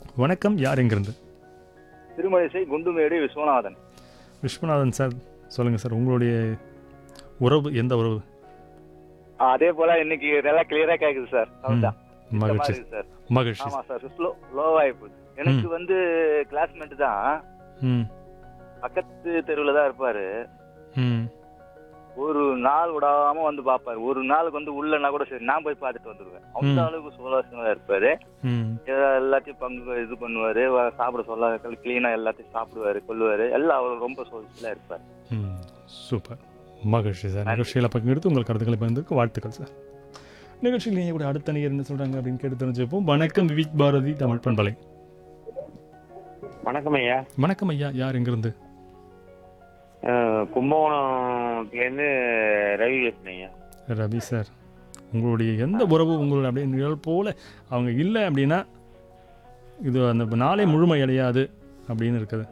வணக்கம் யார் எங்கிருந்து திருமழிசை குண்டுமேடு விஸ்வநாதன் விஸ்வநாதன் சார் சொல்லுங்கள் சார் உங்களுடைய உறவு எந்த உறவு ஆ, அதே போல இன்னைக்கு நல்லா கிளியரா கேக்குது சார் அவ்வளவுதான். இந்த மகிழ்ச்சி மாதிரி இருக்கு சார் மகிழ்ச்சி ஆமா சார் ஸ்லோ லோவாகி போகுது எனக்கு வந்து கிளாஸ்மேட் தான் ம் பக்கத்து தெருவுல தான் இருப்பாரு ம் ஒரு நாள் விடாம வந்து பாப்பாரு ஒரு நாளுக்கு வந்து உள்ளனா கூட சரி நான் போய் பார்த்துட்டு வந்துருவேன் அந்த ம். அளவுக்கு சுவாரஸ்யமா இருப்பாரு ம் எல்லா- எல்லாத்தையும் பங்கு இது பண்ணுவாரு வ- சாப்பிட சொல்ல கிளீனா எல்லாத்தையும் சாப்பிடுவாரு கொள்ளுவாரு எல்லாம் அவர் ரொம்ப சோசியலா இருப்பாரு ம் சூப்பர் மகிழ்ச்சி சார் நிகழ்ச்சியில் பங்கெடுத்து உங்கள் கருத்துக்களை பகிர்ந்ததுக்கு வாழ்த்துக்கள் சார் நிகழ்ச்சியில் நீங்கள் கூட அடுத்த நேயர் என்ன சொல்கிறாங்க அப்படின்னு கேட்டு தெரிஞ்சுப்போம் வணக்கம் விவிக் பாரதி தமிழ் பண்பலை வணக்கம் ஐயா வணக்கம் ஐயா யார் எங்கிருந்து அஹ் கும்பகோணத்துலேருந்து ரவி பேசுறேன் ஐயா ரவி சார் உங்களுடைய எந்த உறவு உங்களுடைய அப்படியே நிழல் போல அவங்க இல்லை அப்படின்னா இது அந்த நாளே முழுமை அடையாது அப்படின்னு இருக்குது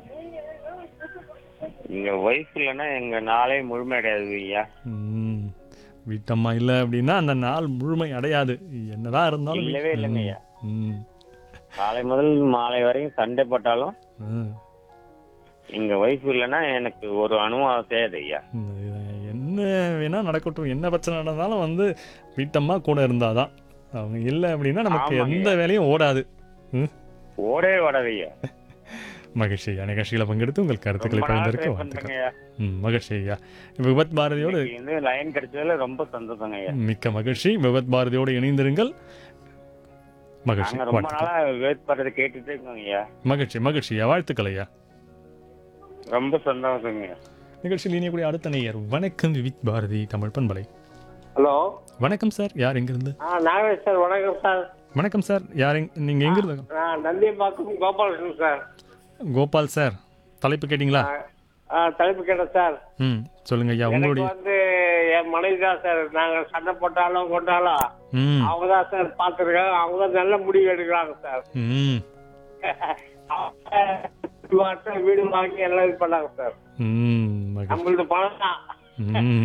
எங்க ஒய்ஃப் இல்லைன்னா எங்க நாளே முழுமை அடையாது ஐயா ம், வீட்டம்மா இல்லை அப்படின்னா அந்த நாள் முழுமை அடையாது என்னதான் இருந்தாலும் வீ- இல்லவே இல்லைங்க ஐயா ம், காலை முதல் மாலை வரையும் சண்டை போட்டாலும் ம். எங்க ஒய்ஃப் இல்லைன்னா எனக்கு ஒரு அனுபவம் செய்யாது ஐயா இந்த இது என்ன வேணா நடக்கட்டும் என்ன பிரச்சனை நடந்தாலும் வந்து வீட்டம்மா கூட இருந்தாதான் அவங்க இல்லை அப்படின்னா நமக்கு ஆமாங்க. எந்த வேலையும் ஓடாது ம், ஓடவே ஓடாது ஐயா மகிழ்ச்சி ஐயா நிகழ்ச்சியில் பங்கெடுத்து உங்கள் கருத்துக்களை ரொம்ப நாள் பகிர்ந்திருக்க ட்ரை வாழ்த்துக்கள் பண்றேங்க ஐயா ம் மகிழ்ச்சி ஐயா விபத் பாரதியோடு இன்னைக்கு வந்து லைன் கிடைச்சதுல ரொம்ப சந்தோஷங்க ஐயா மிக்க மகிழ்ச்சி விபத் பாரதியோடு இணைந்திருங்கள் மகிழ்ச்சி நாங்க ரொம்ப வாழ்த்துக்கள் நாளா வேட் பண்றதை கேட்டுட்டே இருக்கோங்க ஐயா மகிழ்ச்சி மகிழ்ச்சி ஐயா வாழ்த்துக்கள் ஐயா ரொம்ப சந்தோஷங்க ஐயா நிகழ்ச்சியில் இனியக்கூடிய அடுத்த நேயர் வணக்கம் விவித் பாரதி தமிழ் பண்பலை ஹலோ வணக்கம் சார் யார் எங்கிருந்து ஆ நாகேஷ் சார் வணக்கம் சார் வணக்கம் சார் யார் எங்க நீங்க எங்கிருந்து நான் நந்தியம்பாக்கம் கோபாலகிருஷ்ணன் சார் கோபால் சார் தலைப்பு கேட்டிங்களா ஆ தலைப்பு கேட்டேன் சார் ம் சொல்லுங்க ஐயா எனக்கு உங்களுடைய வந்து என் மனைவி தான் சார் நாங்க சண்டை போட்டாலும் கொண்டாலும் ம் அவங்க தான் சார் பார்த்துருக்காங்க அவங்க தான் நல்ல முடிவு எடுக்கிறாங்க சார் ம் அவங்க வாட்ஸ்அப் வீடு வாங்கி எல்லாம் இது பண்ணாங்க சார் ம் மகிழ்ச்சி நம்மளது பணம் தான் ம்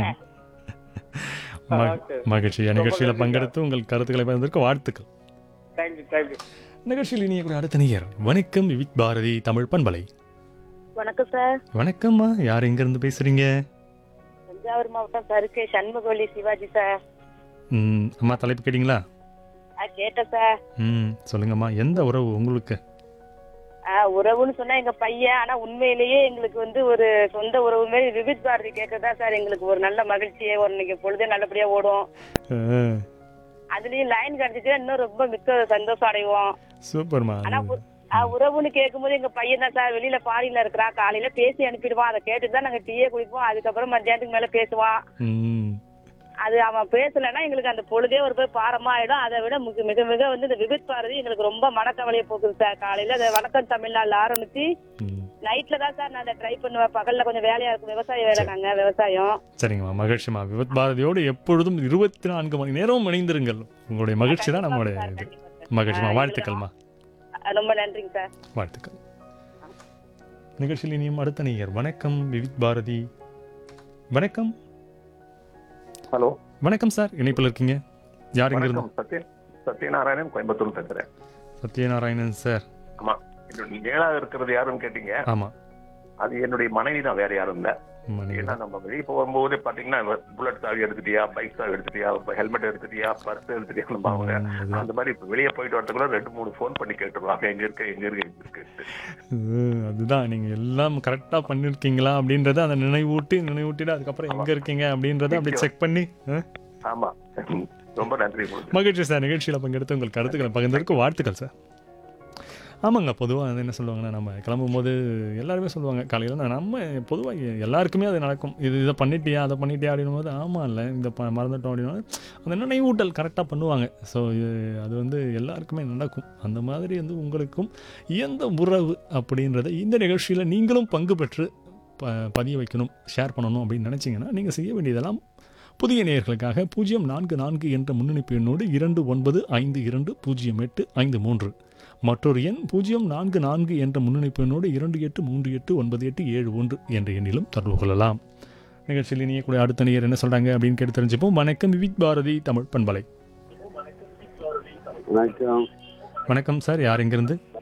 ம- Okay. மகிழ்ச்சி ஐயா நிகழ்ச்சியில் பங்கெடுத்து உங்கள் கருத்துக்களை பகிர்ந்திருக்க வாழ்த்துக்கள் தேங்க்யூ தேங்க்யூ நிகழ்ச்சியில் இனியக்கூடிய அடுத்த நேயர் வணக்கம் விவித் பாரதி தமிழ் பண்பலை வணக்கம் சார் வணக்கம்மா யார் எங்கிருந்து பேசுறீங்க தஞ்சாவூர் மாவட்டம் சருக்கை சண்முகவல்லி சிவாஜி சார் ம் அம்மா தலைப்பு கேட்டிங்களா ஆ கேட்டேன் சார் ம் சொல்லுங்கம்மா எந்த உறவு உங்களுக்கு ஆ உறவுன்னு சொன்னா எங்க பையன் ஆனா உண்மையிலேயே எங்களுக்கு வந்து ஒரு சொந்த உறவு மாதிரி விவித் பாரதி கேட்கறதா சார் எங்களுக்கு ஒரு நல்ல மகிழ்ச்சியே ஒரு இன்னைக்கு பொழுதே நல்லபடியா ஓடும் அஹ், அதுலயும் லைன் கிடைச்சிட்டு இன்னும் ரொம்ப மிக்க சந்தோஷம் அடைவோம் சூப்பர்மா ஆனா உ- ஆ, உறவுன்னு கேட்கும்போது எங்க பையன் தான் சார் வெளியில பாரியில இருக்கிறா காலையில பேசி அனுப்பிடுவான் அதை கேட்டுட்டு தான் நாங்க டீயே குடிப்போம் அதுக்கப்புறம் மத்தியானத்துக்கு மேல பேசுவான் ம் அது அவன் பேசலைன்னா எங்களுக்கு அந்த பொழுதே ஒரு போய் பாரமா ஆயிடும் அதை விட மிக மிக மிக வந்து இந்த விபித் பாரதி எங்களுக்கு ரொம்ப மனக்கவலையை போக்குது சார் காலையில அந்த வணக்கம் தமிழ்நாடுல ஆரம்பிச்சு ம் நைட்ல தான் சார் நான் அதை ட்ரை பண்ணுவேன் பகல்ல கொஞ்சம் வேலையா இருக்கும் விவசாய வேலை நாங்க விவசாயம் சரிங்கம்மா மகிழ்ச்சிமா விபத் பாரதியோடு எப்பொழுதும் இருபத்தி நான்கு மணி நேரமும் இணைந்திருங்கள் உங்களுடைய மகிழ்ச்சி தான் நம்மளுடைய சார், இது கண்டிப்பா சார். மகிழ்ச்சிமா ஆ, வாழ்த்துக்கள்மா இதுல- ரொம்ப நன்றிங்க சார் வாழ்த்துக்கள் நிகழ்ச்சியில் இனியும் அடுத்த நேயர் வணக்கம் விவித் பாரதி வணக்கம் ஹலோ வணக்கம் சார் இணைப்பில் இருக்கீங்க யார் இங்கிருந்து வணக்கம் சத்ய சத்யநாராயணன் கோயம்புத்தூர் பேசுறேன் சத்யநாராயணன் சார் ஆமா என்னுடைய ஏழாவது இருக்கிறது யாருன்னு கேட்டீங்க ஆமா அது என்னுடைய மனைவி தான் வேற யாரும் இல்ல மணி ஏன்னா நம்ம வெளியே போகும்போது பாத்தீங்கன்னா புல்லட் சாவி எடுத்துட்டியா பைக் சாவி எடுத்துட்டியா ஹெல்மெட் எடுத்துட்டியா பர்ஸ் எடுத்துட்டியா அவங்க ம், அதுதான். அந்த மாதிரி இப்ப வெளியே போயிட்டு வரதுக்குள்ள ரெண்டு மூணு ஃபோன் பண்ணி கேட்டுருவாங்க எங்க இருக்க எங்க இருக்க எங்க இருக்கு இது, அதுதான் நீங்க எல்லாம் கரெக்டா பண்ணிருக்கீங்களா அப்படின்றத அந்த நினைவூட்டி நினைவூட்டிட்டு அதுக்கப்புறம் எங்க இருக்கீங்க அப்படின்றத அப்படி செக் பண்ணி ஆ? ஆமா ரொம்ப நன்றி உங்களுக்கு மகிழ்ச்சி சார் நிகழ்ச்சியில் பங்கெடுத்து உங்கள் கருத்துக்களை பகிர்ந்ததற்கு வாழ்த்துக்கள் சார் ஆமாங்க பொதுவாக வந்து என்ன சொல்லுவாங்கன்னா நம்ம கிளம்பும்போது எல்லாருமே சொல்லுவாங்க காலையில் நம்ம பொதுவாக எல்லாருக்குமே அது நடக்கும் இது இதை பண்ணிட்டியா அதை பண்ணிட்டியா அப்படின்னும் போது ஆமாம் இல்லை இந்த ப மறந்துட்டோம் அப்படின்னா அந்த நினைவூட்டல் கரெக்டாக பண்ணுவாங்க ஸோ அது வந்து எல்லாருக்குமே நடக்கும் அந்த மாதிரி வந்து உங்களுக்கும் எந்த உறவு அப்படின்றத இந்த நிகழ்ச்சியில் நீங்களும் பங்கு பெற்று ப பதிய வைக்கணும் ஷேர் பண்ணணும் அப்படின்னு நினச்சிங்கன்னா நீங்கள் செய்ய வேண்டியதெல்லாம் புதிய நேயர்களுக்காக பூஜ்ஜியம் நான்கு நான்கு என்ற முன்னணிப்பு எண்ணோடு இரண்டு ஒன்பது ஐந்து இரண்டு பூஜ்ஜியம் எட்டு ஐந்து மூன்று மற்றொரு எண் பூஜ்ஜியம் நான்கு நான்கு என்ற முன்னணிப்பு எண்ணோடு இரண்டு எட்டு மூன்று எட்டு ஒன்பது எட்டு ஏழு ஒன்று என்ற எண்ணிலும் தொடர்பு கொள்ளலாம் நிகழ்ச்சியில் இனியக்கூடிய அடுத்த நேயர் என்ன சொல்கிறாங்க அப்படின்னு கேட்டு தெரிஞ்சுப்போம் வணக்கம் விவிக் பாரதி தமிழ் பண்பலை வணக்கம் வணக்கம் சார் யார் எங்கிருந்து